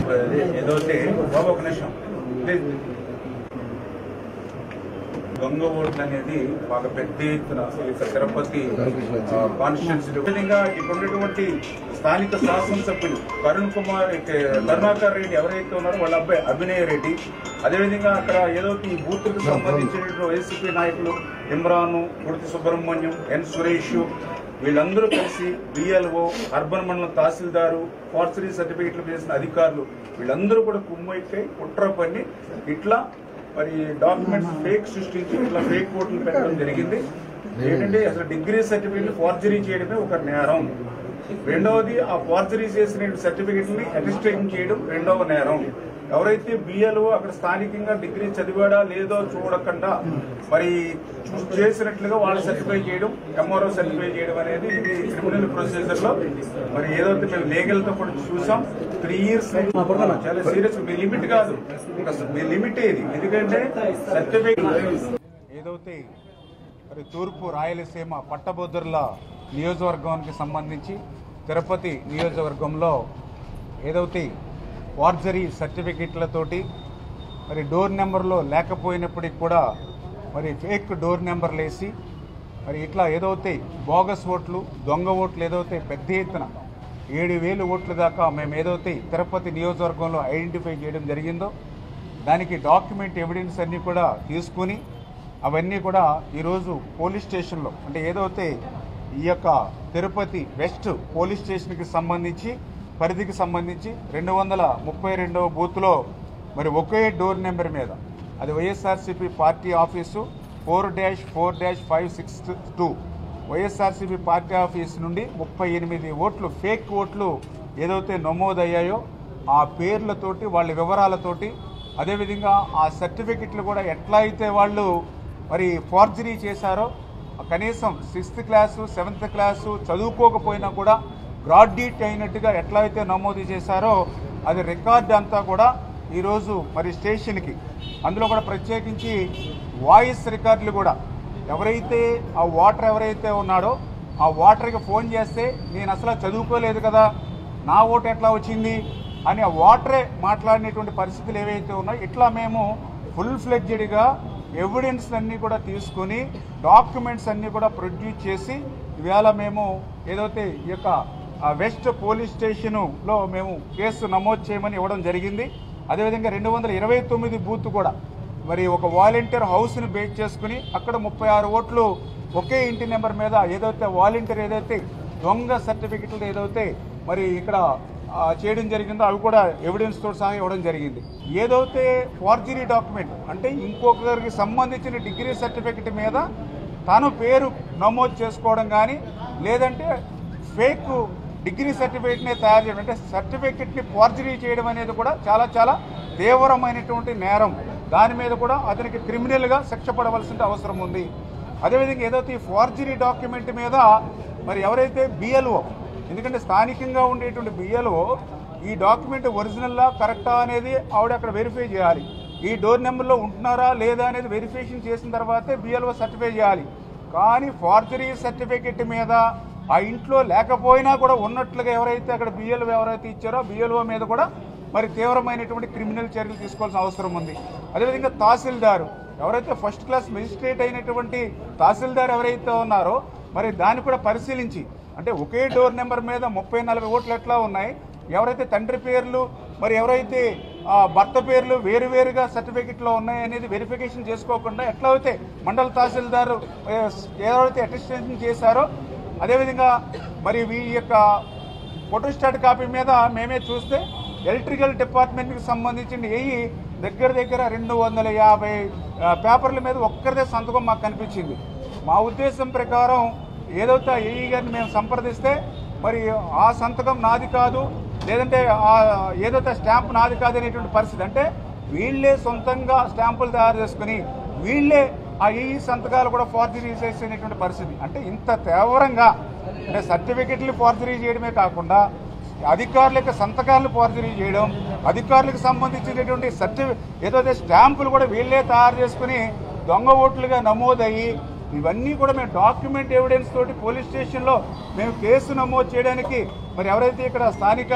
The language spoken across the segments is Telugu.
ఏదైతే బాబు ఒక నిమిషం ప్లీజ్ దొంగ ఓట్లు అనేది బాగా పెద్ద ఎత్తున ఈ యొక్క తిరుపతి కాన్స్టిట్యూన్సీ విధంగా ఇక్కడ ఉన్నటువంటి స్థానిక శాసనసభ్యులు కరుణ్ కుమార్ ఇక కరుణాకర్ రెడ్డి ఎవరైతే ఉన్నారో వాళ్ళ అబ్బాయి అభినయ్ రెడ్డి అదేవిధంగా అక్కడ ఏదో ఈ బూత్కు సంబంధించినటువంటి వైసీపీ నాయకులు ఇమ్రాను గుడితి సుబ్రహ్మణ్యం ఎన్ సురేష్ వీళ్ళందరూ కలిసి బిఎల్ఓ అర్బన్ మండలం తహసీల్దారు ఫార్చరీ సర్టిఫికెట్లు చేసిన అధికారులు వీళ్ళందరూ కూడా కుమ్మైకై కుట్ర పని ఇట్లా మరి డాక్యుమెంట్స్ ఫేక్ సృష్టించి ఇట్లా ఫేక్ ఓట్లు పెట్టడం జరిగింది ఏంటంటే అసలు డిగ్రీ సర్టిఫికెట్ ఫార్జరీ చేయడమే ఒక నేరం రెండవది ఆ ఫార్జరీ చేసిన సర్టిఫికెట్ ని అటెస్టేషన్ చేయడం రెండవ నేరం ఎవరైతే బిఎల్ఓ అక్కడ స్థానికంగా డిగ్రీ చదివాడా లేదో చూడకుండా మరి చూ- చేసినట్లుగా వాళ్ళు సర్టిఫై చేయడం ఎంఆర్ఓ సర్టిఫై చేయడం అనేది ఇది క్రిమినల్ ప్రొసీజర్ లో మరి ఏదైతే మేము లీగల్ తో కూడా చూసాం త్రీ ఇయర్స్ చాలా సీరియస్ మీ లిమిట్ కాదు ఇంకా మీ లిమిట్ ఏది ఎందుకంటే సర్టిఫికేట్ ఏదైతే మరి తూర్పు రాయలసీమ పట్టభద్రుల నియోజకవర్గానికి సంబంధించి తిరుపతి నియోజకవర్గంలో ఏదైతే ఫార్జరీ సర్టిఫికెట్లతోటి మరి డోర్ నెంబర్లో లేకపోయినప్పటికి కూడా మరి ఫేక్ డోర్ నెంబర్లు వేసి మరి ఇట్లా ఏదైతే బోగస్ ఓట్లు దొంగ ఓట్లు ఏదైతే పెద్ద ఎత్తున ఏడు వేలు ఓట్ల దాకా మేము ఏదైతే తిరుపతి నియోజకవర్గంలో ఐడెంటిఫై చేయడం జరిగిందో దానికి డాక్యుమెంట్ ఎవిడెన్స్ అన్నీ కూడా తీసుకుని అవన్నీ కూడా ఈరోజు పోలీస్ స్టేషన్లో అంటే ఏదైతే ఈ యొక్క తిరుపతి వెస్ట్ పోలీస్ స్టేషన్కి సంబంధించి పరిధికి సంబంధించి రెండు వందల ముప్పై రెండవ బూత్లో మరి ఒకే డోర్ నెంబర్ మీద అది YSRCP party office four dash four dash five six two YSRCP party office నుండి ముప్పై ఎనిమిది ఓట్లు ఫేక్ ఓట్లు ఏదైతే నమోదయ్యాయో ఆ పేర్లతోటి వాళ్ళ వివరాలతోటి అదేవిధంగా ఆ సర్టిఫికెట్లు కూడా ఎట్లా అయితే వాళ్ళు మరి ఫార్జరీ చేశారో కనీసం సిక్స్త్ క్లాసు సెవెంత్ క్లాసు చదువుకోకపోయినా కూడా గ్రాడ్యుయేట్ అయినట్టుగా ఎట్లా అయితే నమోదు చేశారో అది రికార్డ్ అంతా కూడా ఈరోజు మరి స్టేషన్కి అందులో కూడా ప్రత్యేకించి వాయిస్ రికార్డులు కూడా ఎవరైతే ఆ వాటర్ ఎవరైతే ఉన్నాడో ఆ వాటర్కి ఫోన్ చేస్తే నేను అసలు చదువుకోలేదు కదా నా ఓటు ఎట్లా వచ్చింది అని ఆ వాటరే మాట్లాడినటువంటి పరిస్థితులు ఏవైతే ఉన్నాయో ఇట్లా మేము ఫుల్ ఫ్లెడ్జెడ్గా ఎవిడెన్స్ అన్నీ కూడా తీసుకుని డాక్యుమెంట్స్ అన్నీ కూడా ప్రొడ్యూస్ చేసి ఇవాళ మేము ఏదైతే ఈ యొక్క ఆ వెస్ట్ పోలీస్ స్టేషనులో మేము కేసు నమోదు చేయమని ఇవ్వడం జరిగింది అదేవిధంగా రెండు వందల ఇరవై తొమ్మిది బూత్ కూడా మరి ఒక వాలంటీర్ హౌస్ని బేస్ చేసుకుని అక్కడ ముప్పై ఆరు ఓట్లు ఒకే ఇంటి నెంబర్ మీద ఏదైతే వాలంటీర్ ఏదైతే దొంగ సర్టిఫికెట్లు ఏదైతే మరి ఇక్కడ ఆ, చేయడం జరిగిందో అవి కూడా ఎవిడెన్స్ తో సహా ఇవ్వడం జరిగింది ఏదైతే ఫార్జరీ డాక్యుమెంట్ అంటే ఇంకొకరికి సంబంధించిన డిగ్రీ సర్టిఫికెట్ మీద తను పేరు నమోదు చేసుకోవడం కానీ లేదంటే ఫేక్ డిగ్రీ సర్టిఫికేట్నే తయారు చేయడం అంటే సర్టిఫికెట్ని ఫార్జరీ చేయడం అనేది కూడా చాలా చాలా తీవ్రమైనటువంటి నేరం దాని మీద కూడా అతనికి క్రిమినల్గా శిక్ష పడవలసిన అవసరం ఉంది అదేవిధంగా ఏదైతే ఈ ఫార్జరీ డాక్యుమెంట్ మీద మరి ఎవరైతే బిఎల్ఓ ఎందుకంటే స్థానికంగా ఉండేటువంటి బిఎల్ఓ ఈ డాక్యుమెంట్ ఒరిజినల్లా కరెక్టా అనేది ఆవిడ అక్కడ వెరిఫై చేయాలి ఈ డోర్ నెంబర్లో ఉంటున్నారా లేదా అనేది వెరిఫికేషన్ చేసిన తర్వాతే బిఎల్ఓ సర్టిఫై చేయాలి కానీ ఫార్జరీ సర్టిఫికెట్ మీద ఆ ఇంట్లో లేకపోయినా కూడా ఉన్నట్లుగా ఎవరైతే అక్కడ బిఎల్ఓ ఎవరైతే ఇచ్చారో బిఎల్ఓ మీద కూడా మరి తీవ్రమైనటువంటి క్రిమినల్ చర్యలు తీసుకోవాల్సిన అవసరం ఉంది అదేవిధంగా తహసీల్దారు ఎవరైతే ఫస్ట్ క్లాస్ మెజిస్ట్రేట్ అయినటువంటి తహసీల్దార్ ఎవరైతే ఉన్నారో మరి దాన్ని కూడా పరిశీలించి అంటే ఒకే డోర్ నెంబర్ మీద ముప్పై నలభై ఓట్లు ఎట్లా ఉన్నాయి ఎవరైతే తండ్రి పేర్లు మరి ఎవరైతే ఆ, భర్త పేర్లు వేరువేరుగా సర్టిఫికెట్లో ఉన్నాయి అనేది వెరిఫికేషన్ చేసుకోకుండా ఎట్లా అయితే మండల తహసీల్దారు ఏ, ఎవరైతే అటెస్టేషన్ చేశారో అదేవిధంగా మరి ఈ యొక్క ఫోటోస్టాట్ కాపీ మీద మేమే చూస్తే ఎలక్ట్రికల్ డిపార్ట్మెంట్కి సంబంధించిన ఏఈ దగ్గర దగ్గర రెండు వందల యాభై ఆ, పేపర్ల మీద ఒక్కరిదే సంతకం మాకు కనిపించింది మా ఉద్దేశం ప్రకారం ఏదైతే ఏఈ గారిని మేము సంప్రదిస్తే మరి ఆ సంతకం నాది కాదు లేదంటే ఆ ఏదైతే స్టాంప్ నాది కాదు అనేటువంటి పరిస్థితి అంటే వీళ్ళే సొంతంగా స్టాంపులు తయారు చేసుకుని వీళ్ళే ఆ ఈ సంతకాలు కూడా ఫార్జరీ చేసేటువంటి పరిస్థితి అంటే ఇంత తీవ్రంగా అంటే సర్టిఫికెట్లు ఫార్జరీ చేయడమే కాకుండా అధికారుల యొక్క సంతకాలను ఫార్జరీ చేయడం అధికారులకు సంబంధించినటువంటి సర్టిఫి ఏదైతే స్టాంపులు కూడా వీళ్ళే తయారు చేసుకుని దొంగ ఓట్లుగా నమోదయ్యి ఇవన్నీ కూడా మేము డాక్యుమెంట్ ఎవిడెన్స్ తోటి పోలీస్ స్టేషన్లో మేము కేసు నమోదు చేయడానికి మరి ఎవరైతే ఇక్కడ స్థానిక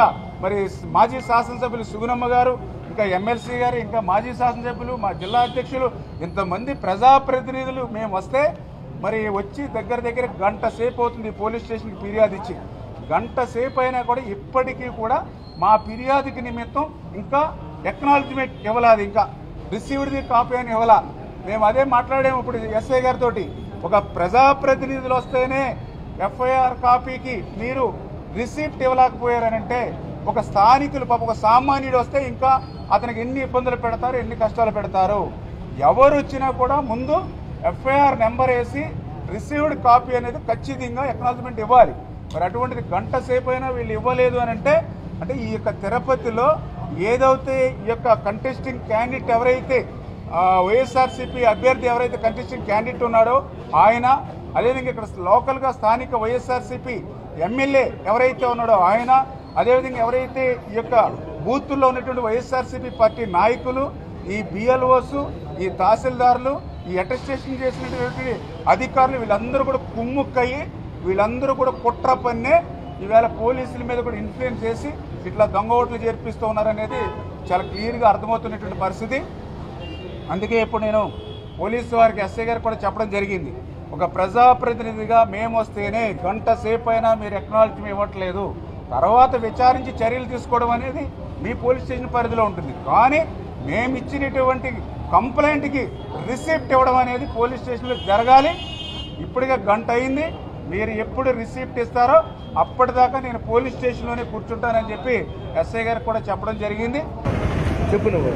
మరి మాజీ శాసనసభ్యులు సుగుణమ్మ గారు ఇంకా ఎమ్మెల్సీ గారు ఇంకా మాజీ శాసనసభ్యులు మా జిల్లా అధ్యక్షులు ఇంతమంది ప్రజాప్రతినిధులు మేము వస్తే మరి వచ్చి దగ్గర దగ్గర గంట సేపు అవుతుంది పోలీస్ స్టేషన్కి ఫిర్యాదు ఇచ్చి గంట సేపు అయినా కూడా ఇప్పటికీ కూడా మా ఫిర్యాదుకి నిమిత్తం ఇంకా ఎక్నాలజ్మెంట్ ఇవ్వలేదు ఇంకా రిసీవ్డ్ది కాపీ అని ఇవ్వాల మేము అదే మాట్లాడాము ఇప్పుడు ఎస్ఐ గారితో ఒక ప్రజాప్రతినిధులు వస్తేనే ఎఫ్ఐఆర్ కాపీకి మీరు రిసీప్ట్ ఇవ్వలేకపోయారనంటే ఒక స్థానికులు పాప ఒక సామాన్యుడు వస్తే ఇంకా అతనికి ఎన్ని ఇబ్బందులు పెడతారు ఎన్ని కష్టాలు పెడతారు ఎవరు వచ్చినా కూడా ముందు ఎఫ్ఐఆర్ నెంబర్ వేసి రిసీవ్డ్ కాపీ అనేది ఖచ్చితంగా ఎక్నాలజ్మెంట్ ఇవ్వాలి మరి అటువంటిది గంట సేపు అయినా వీళ్ళు ఇవ్వలేదు అని అంటే అంటే ఈ యొక్క తిరుపతిలో ఏదైతే ఈ యొక్క కంటెస్టింగ్ క్యాండిడేట్ ఎవరైతే ఆ, వైఎస్ఆర్సీపీ అభ్యర్థి ఎవరైతే కంటెస్టింగ్ క్యాండిడేట్ ఉన్నాడో ఆయన అదేవిధంగా ఇక్కడ లోకల్గా స్థానిక వైఎస్ఆర్సీపీ ఎమ్మెల్యే ఎవరైతే ఉన్నాడో ఆయన అదేవిధంగా ఎవరైతే ఈ యొక్క బూతుల్లో ఉన్నటువంటి వైఎస్ఆర్సీపీ పార్టీ నాయకులు ఈ బిఎల్ఓస్ ఈ తహసీల్దారులు ఈ అటెస్టేషన్ చేసినటువంటి అధికారులు వీళ్ళందరూ కూడా కుమ్ముక్కయ్యి వీళ్ళందరూ కూడా కుట్ర పన్నే ఈవేళ పోలీసుల మీద కూడా ఇన్ఫ్లుయెన్స్ చేసి ఇట్లా దొంగ ఓట్లు చేర్పిస్తూ ఉన్నారనేది చాలా క్లియర్గా అర్థమవుతున్నటువంటి పరిస్థితి అందుకే ఇప్పుడు నేను పోలీసు వారికి ఎస్ఐ గారికి కూడా చెప్పడం జరిగింది ఒక ప్రజాప్రతినిధిగా మేము వస్తేనే గంట సేపు అయినా మీరు ఎక్నాలజీ ఇవ్వట్లేదు తర్వాత విచారించి చర్యలు తీసుకోవడం అనేది మీ పోలీస్ స్టేషన్ పరిధిలో ఉంటుంది కానీ మేము ఇచ్చినటువంటి కంప్లైంట్కి రిసిప్ట్ ఇవ్వడం అనేది పోలీస్ స్టేషన్లో జరగాలి ఇప్పటికే గంట అయింది మీరు ఎప్పుడు రిసిప్ట్ ఇస్తారో అప్పటిదాకా నేను పోలీస్ స్టేషన్లోనే కూర్చుంటానని చెప్పి ఎస్ఐ గారికి కూడా చెప్పడం జరిగింది చెప్పు నువ్వు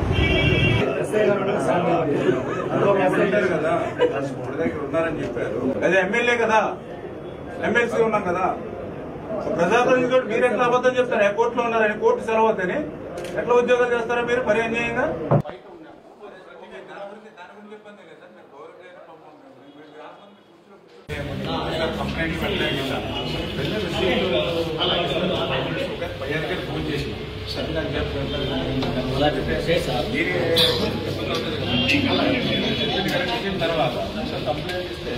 ఉంటారు కదా ఇప్పుడు దగ్గర ఉన్నారని చెప్పారు అదే ఎమ్మెల్యే కదా ఎమ్మెల్సీ ఉన్నాం కదా ప్రజాప్రతినిధులు మీరు ఎట్లా అబద్ధం చెప్తారు ఏ కోర్టులో ఉన్నారని కోర్టు సెలవు అవుతుంది ఎట్లా ఉద్యోగాలు చేస్తారా మీరు మరి అన్యాయంగా కంప్లైంట్ పెట్టలేదు ఫోన్ చేసి తర్వాత కంప్లైంట్ ఇస్తే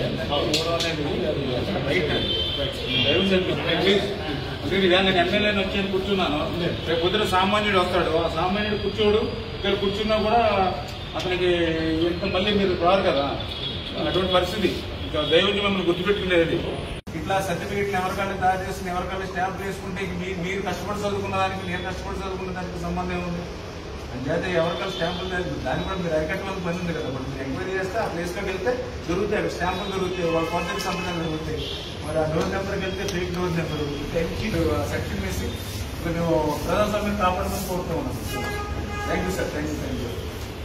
నేను ఎమ్మెల్యేని వచ్చి కూర్చున్నాను రేపు పొద్దున సామాన్యుడు వస్తాడు ఆ సామాన్యుడు కూర్చోడు ఇక్కడ కూర్చున్నా కూడా అతనికి ఎంత మళ్ళీ మీరు రారు కదా అటువంటి పరిస్థితి ఇంకా దైవం మిమ్మల్ని గుర్తుపెట్టుకునేది ఇట్లా సర్టిఫికెట్లు ఎవరికైనా తయారు చేసుకుని ఎవరికైనా స్టాంప్ వేసుకుంటే ఇంక మీ- మీరు కష్టపడి చదువుకున్న దానికి నేను కష్టపడి చదువుకున్న దానికి సంబంధం ఏముంది అంచేతే ఎవరికైనా స్టాంపులు లేదు. దాన్ని కూడా మీరు అరికట్టవలసిన పని ఉంది కదా ఇప్పుడు మీరు ఎంక్వైరీ చేస్తే ఆ ప్లేస్లోకి వెళ్తే దొరుకుతాయి అక్కడ స్టాంపులు దొరుకుతాయి వాళ్ళ కొత్త సంతకాలు దొరుకుతాయి మరి ఆ డోర్ నెంబర్కి వెళ్తే ఫేక్ డోర్ నెంబర్ సెక్షన్ వేసి కొంచెం ప్రజాస్వామ్యం కాపాడమని కోరుతూ ఉన్నాను thank you sir thank you thank you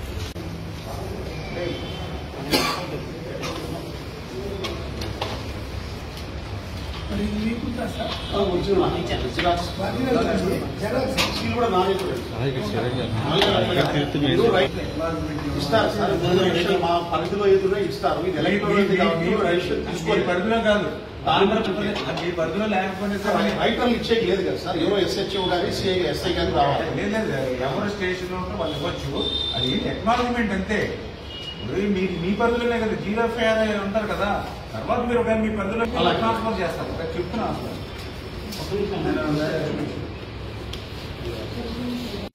ఇస్తారు సార్ ఇన్ఫర్మేషన్ మా పరిధిలో ఎదురుగా ఇస్తారు ఇది ఎలక్ట్రానిక్ కాబట్టి రిజిస్టర్ మీ తీసుకోవాలి పరిధిలో కాదు ఆంధ్రప్రదేశ్ మీ పరిధిలో లేకపోతే సార్ అది- రైటర్లు ఇచ్చేది లేదు కదా సార్ ఎవరో ఎస్హెచ్ఓ గారి సిఐ ఎస్ఐ గారి రావాలి లేదు లేదు ఎవరు స్టేషన్ ఉంటే వాళ్ళు ఇవ్వచ్చు అది ఎక్నాలజ్మెంట్ అంతే ఇప్పుడు మీ మీ పరిధిలోనే కదా జీరో ఎఫ్ఐఆర్ ఉంటారు కదా తర్వాత మీరు ఒకవేళ మీ పరిధిలో అలాగే. ట్రాన్స్ఫర్ చేస్తారు ఇక్కడ చెప్తున్నా అసలు